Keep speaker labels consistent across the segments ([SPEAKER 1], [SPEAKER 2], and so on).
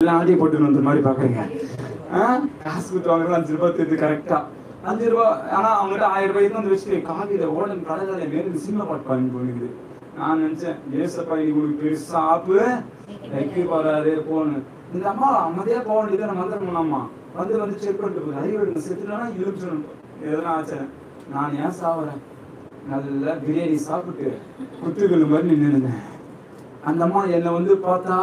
[SPEAKER 1] வீட்டுல ஆண்டியை போட்டு வந்த மாதிரி பாக்குறீங்க ஆ? காசு கொடுத்து வாங்குறது அஞ்சு ரூபாய் தெரியுது கரெக்டா அஞ்சு ரூபாய் ஆனா அவங்ககிட்ட ஆயிரம் ரூபாய் வந்து வச்சுட்டு காவியில ஓடன் கடலை நேரம் சினிமா பாட்டு பாருங்க போயிருக்குது நான் நினைச்சேன் ஏசப்பா இன்னைக்கு உங்களுக்கு பெருசா ஆப்பு வைக்க போறாரு போன்னு இந்த அம்மா அமைதியா போக வேண்டியது நம்ம மந்திரம் பண்ணாமா வந்து வந்து செக் பண்ணிட்டு போகுது அறிவு செத்துலன்னா இழுப்பிச்சணும் எதனா ஆச்சு நான் ஏன் சாவறேன் நல்லா பிரியாணி சாப்பிட்டு குத்துக்கள் மாதிரி நின்று இருந்தேன் அந்த அம்மா என்னை வந்து பார்த்தா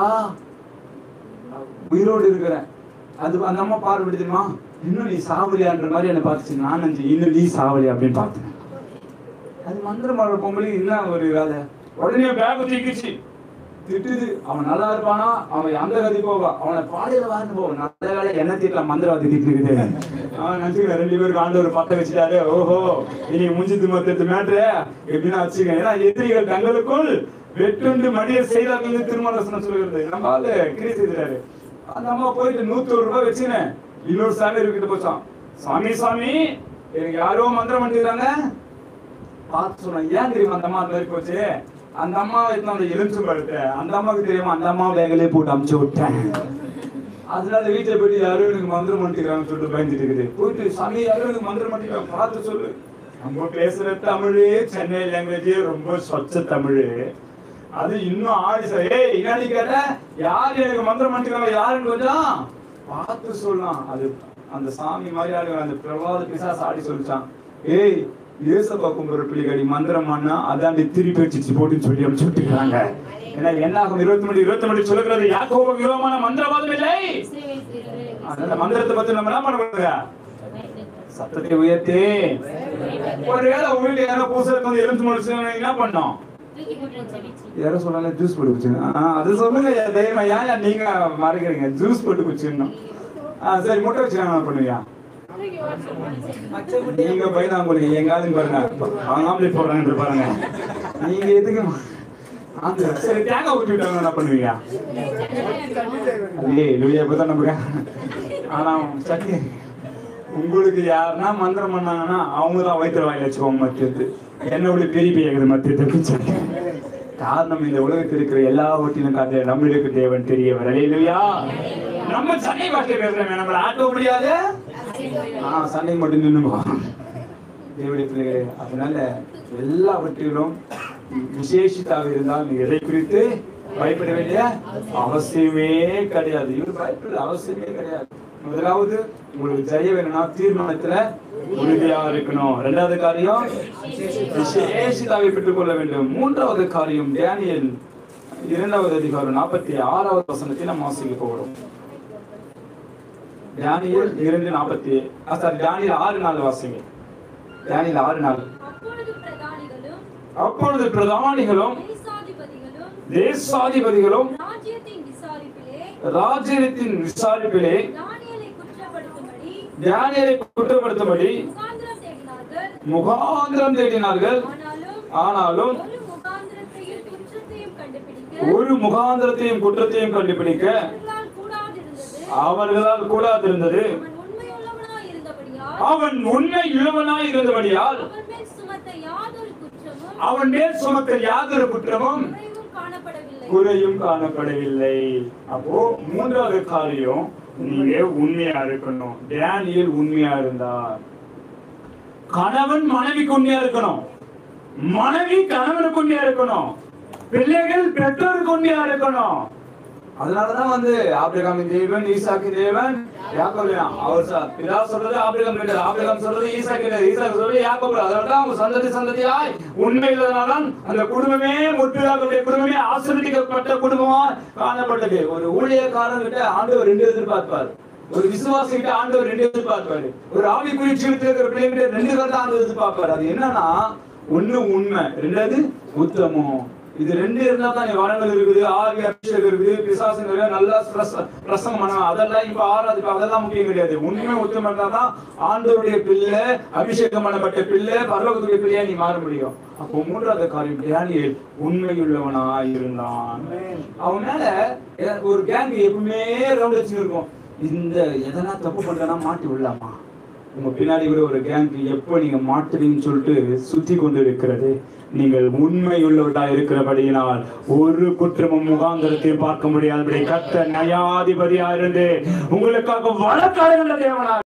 [SPEAKER 1] உயிரோடு இருக்கிறேன் அது அந்த அம்மா பார்வை தெரியுமா இன்னும் நீ சாவலியான்ற மாதிரி என்னை பார்த்துச்சு நான் நினைச்சேன் இன்னும் நீ சாவலியா அப்படின்னு பார்த்தேன் அது மந்திரம் மாடுற பொம்பளை என்ன ஒரு வேலை உடனே பேக் தூக்கிச்சு திட்டுது அவன் நல்லா இருப்பானா அவன் அந்த கதி போவா அவனை பாடையில வாழ்ந்து போவான் நல்ல வேலை என்ன திட்டலாம் மந்திரவாதி திட்டுக்குது அவன் நினைச்சுக்கிறேன் ரெண்டு பேருக்கு ஆண்டவர் பத்த வச்சுட்டாரு ஓஹோ இனி முஞ்சித்து மொத்தத்து மேட்ரு எப்படின்னா வச்சுக்க ஏன்னா எதிரிகள் தங்களுக்குள் வெட்டுண்டு மடிய செய்தார்கள் திருமணம் சொல்லுகிறது நம்ம ஆளு கிரி செய்தாரு அந்த அம்மா போயிட்டு நூத்தி ஒரு ரூபாய் வச்சுனேன் இன்னொரு சாமி இருக்கிட்ட போச்சான் சாமி சாமி எனக்கு யாரோ மந்திரம் பண்ணிக்கிறாங்க பார்த்து சொன்னேன் ஏன் தெரியுமா அந்த அம்மா அந்த மாதிரி போச்சு அந்த அம்மா எடுத்து அந்த எலுமிச்சம் பழத்தை அந்த அம்மாவுக்கு தெரியுமா அந்த அம்மா வேகலே போட்டு அமுச்சு விட்டேன் அதனால வீட்டுல போயிட்டு யாரும் எனக்கு மந்திரம் பண்ணிக்கிறாங்கன்னு சொல்லிட்டு பயந்துட்டு இருக்குது போயிட்டு சாமி யாரும் எனக்கு மந்திரம் பண்ணிக்கிறாங்க பார்த்து சொல்லு நம்ம பேசுற தமிழ் சென்னை லாங்குவேஜ் ரொம்ப சொச்ச தமிழ் அது இன்னும் ஆடி சார் ஏய் என்னடி கேட்ட யார் எனக்கு மந்திரம் பண்ணிக்கிறாங்க யாருன்னு கொஞ்சம் பார்த்து சொல்லலாம் அது அந்த சாமி மாதிரி ஆடு அந்த பிரபாத பிசாசு ஆடி சொல்லிச்சான் ஏய் ஏசப்பா கும்புற பிள்ளைகடி மந்திரம் பண்ணா அதாண்டி திருப்பி வச்சு போட்டுன்னு சொல்லி அப்படி சொல்லிட்டுருக்காங்க ஏன்னா என்ன ஆகும் இருபத்தி மணி இருபத்தி மணி சொல்லுகிறது யாக்கோப விரோதமான மந்திரவாதம் இல்லை அதனால மந்திரத்தை பத்தி நம்ம என்ன பண்ணுறது சத்தத்தை உயர்த்தி ஒருவேளை உங்க வீட்டுல யாரோ பூசலுக்கு வந்து எலும்பு முடிச்சு என்ன பண்ணோம் யாரோ சொன்னால ஜூஸ் போட்டு குடிச்சுங்க அது சொல்லுங்க தைரியமா ஏன் ஏன் நீங்க மறைக்கிறீங்க ஜூஸ் போட்டு குடிச்சிடணும் ஆ, சரி முட்டை வச்சு என்ன பண்ணுவியா நீங்க பயந்தாங்குறீங்க எங்க ஆளுங்க பாருங்க அவங்க ஆம்லேட் போடுறாங்கன்னு பாருங்க நீங்க எதுக்கு ஆந்திரா. சரி தேங்காய் ஊற்றி விட்டாங்க என்ன பண்ணுவீங்க ஏய் லுலியா இப்பதான் நம்புறேன் ஆனா சட்னி உங்களுக்கு யாருன்னா மந்திரம் பண்ணாங்கன்னா அவங்க தான் வயிற்று வாயில் வச்சுக்கோங்க மத்தியத்து என்ன விட பெரிய பெரிய மத்தியத்துக்கு சொல்லி காரணம் இந்த உலகத்தில் இருக்கிற எல்லாவற்றிலும் காத்த நம்மளுக்கு தேவன் தெரியவர் அலையிலுயா நம்ம சண்டை பாட்டு பேசுறோம் நம்மள ஆட்ட முடியாது ஆ சண்டை மட்டும் நின்னுமா தேவடைய பிள்ளைகளே அதனால எல்லாவற்றிலும் விசேஷித்தாக இருந்தால் நீ எதை குறித்து பயப்பட வேண்டிய அவசியமே கிடையாது இவர் பயப்பட அவசியமே கிடையாது முதலாவது உங்களுக்கு ஜெய வேணும்னா தீர்மானத்துல உறுதியா இருக்கணும் ரெண்டாவது காரியம் விசேஷிதாவை பெற்றுக் கொள்ள வேண்டும் மூன்றாவது காரியம் டேனியல் இரண்டாவது அதிகாரம் நாற்பத்தி ஆறாவது வசனத்தை நம்ம வாசிக்க போகிறோம் டேனியல் இரண்டு நாற்பத்தி சாரி டேனியல் ஆறு நாள் வாசிங்க டேனியல் ஆறு நாள்
[SPEAKER 2] அப்பொழுது பிரதானிகளும்
[SPEAKER 1] அப்பொழுது பிரதானிகளும்
[SPEAKER 2] தேசாதிபதிகளும்
[SPEAKER 1] தேசாதிபதிகளும்
[SPEAKER 2] ராஜ்யத்தின் விசாரிப்பிலே
[SPEAKER 1] ராஜ்யத்தின் விசாரிப்பிலே
[SPEAKER 2] தானியேலை குற்றப்படுத்தும்படி
[SPEAKER 1] டேனியலை குற்றப்படுத்தும்படி
[SPEAKER 2] முகாந்திரம் தேடினார்கள்
[SPEAKER 1] முகாந்திரம் தேடினார்கள்
[SPEAKER 2] ஆனாலும்
[SPEAKER 1] ஆனாலும்
[SPEAKER 2] ஒரு முகாந்திரத்தையும் குற்றத்தையும் கண்டுபிடிக்க
[SPEAKER 1] ஒரு முகாந்திரத்தையும் குற்றத்தையும் கண்டுபிடிக்க
[SPEAKER 2] அவர்களால் கூடாதிருந்தது
[SPEAKER 1] அவர்களால் கூடாதிருந்தது
[SPEAKER 2] அவன் உண்மை உள்ளவனாய் இருந்தபடியால்
[SPEAKER 1] அவன் உண்மை உள்ளவனாய் இருந்தபடியால்
[SPEAKER 2] அவன் மேல் சுமத்த யாதொரு குற்றமும்
[SPEAKER 1] அவன் மேல் சுமத்த யாதொரு குற்றமும்
[SPEAKER 2] குறைவும் காணப்படவில்லை
[SPEAKER 1] குறையும் காணப்படவில்லை அப்போ மூன்றாவது காரியம் நீங்க உண்மையா இருக்கணும் டேனியல் உண்மையா இருந்தார் கணவன் மனைவிக்கு உண்மையா இருக்கணும் மனைவி கணவனுக்கு உண்மையா இருக்கணும் பிள்ளைகள் பெற்றோருக்கு உண்மையா இருக்கணும் அதனாலதான் வந்து ஆபிரகாமின் தேவன் ஈசாக்கு தேவன் யாக்கோபு தேவன். அவர் ச- பிதா சொல்றது ஆபிரகாம் கேட்டார் ஆபிரகாம் சொல்றது ஈசாக்கு கேட்டார். ஈசாக்கு சொல்றது யாக்கோபு அதனாலதான் அவங்க சந்ததி சந்ததியாய் உண்மை இல்லாதனால்தான் அந்த குடும்பமே முற்பிதாக்களுடைய குடும்பமே ஆசிர்வதிக்கப்பட்ட குடும்பமா காணப்பட்டது ஒரு ஊழியக்காரன் கிட்ட ஆண்டவர் ரெண்டு எதிர்பார்ப்பார் ஒரு விசுவாசி கிட்ட ஆண்டவர் ரெண்டு எதிர்பார்ப்பாரு ஒரு ஆவிக்குரிய ஜீவிதத்தில் இருக்கிற பிள்ளைகிட்ட ரெண்டு பேர் தான் ஆண்டவர் எதிர்பார்ப்பாரு அது என்னன்னா ஒண்ணு உண்மை ரெண்டாவது உத்தமம் இது ரெண்டு இருந்தா தான் இங்க வரங்கள் இருக்குது ஆவி அபிஷேகம் இருக்குது பிசாசம் இருக்குது நல்லா பிரச- பிரசங்கம் பண்ணலாம் அதெல்லாம் இப்ப ஆறாது இப்ப அதெல்லாம் முக்கியம் கிடையாது உண்மை உத்தமம் இருந்தா தான் ஆண்டவருடைய பிள்ளை அபிஷேகம் பண்ணப்பட்ட பிள்ளை பரலோகத்துடைய பிள்ளையா நீ மாற முடியும் அப்போ மூன்றாவது காரியம் டேனியல் உண்மையுள்ளவனாய் இருந்தான் அவன் மேல எ- ஒரு கேங் எப்பவுமே ரவுண்ட் வச்சு இருக்கும் இந்த எதனா தப்பு பண்றனா மாட்டி விடலாமா உங்க பின்னாடி கூட ஒரு கேங் எப்போ நீங்க மாட்டுவீங்கன்னு சொல்லிட்டு சுத்தி கொண்டு இருக்கிறது நீங்கள் உண்மை உள்ளவர்களா இருக்கிறபடியினால் ஒரு குற்றமும் முகாந்திரத்தையும் பார்க்க முடியாதபடி கத்த நியாயாதிபதியா இருந்து உங்களுக்காக வழக்காடுகின்ற தேவனா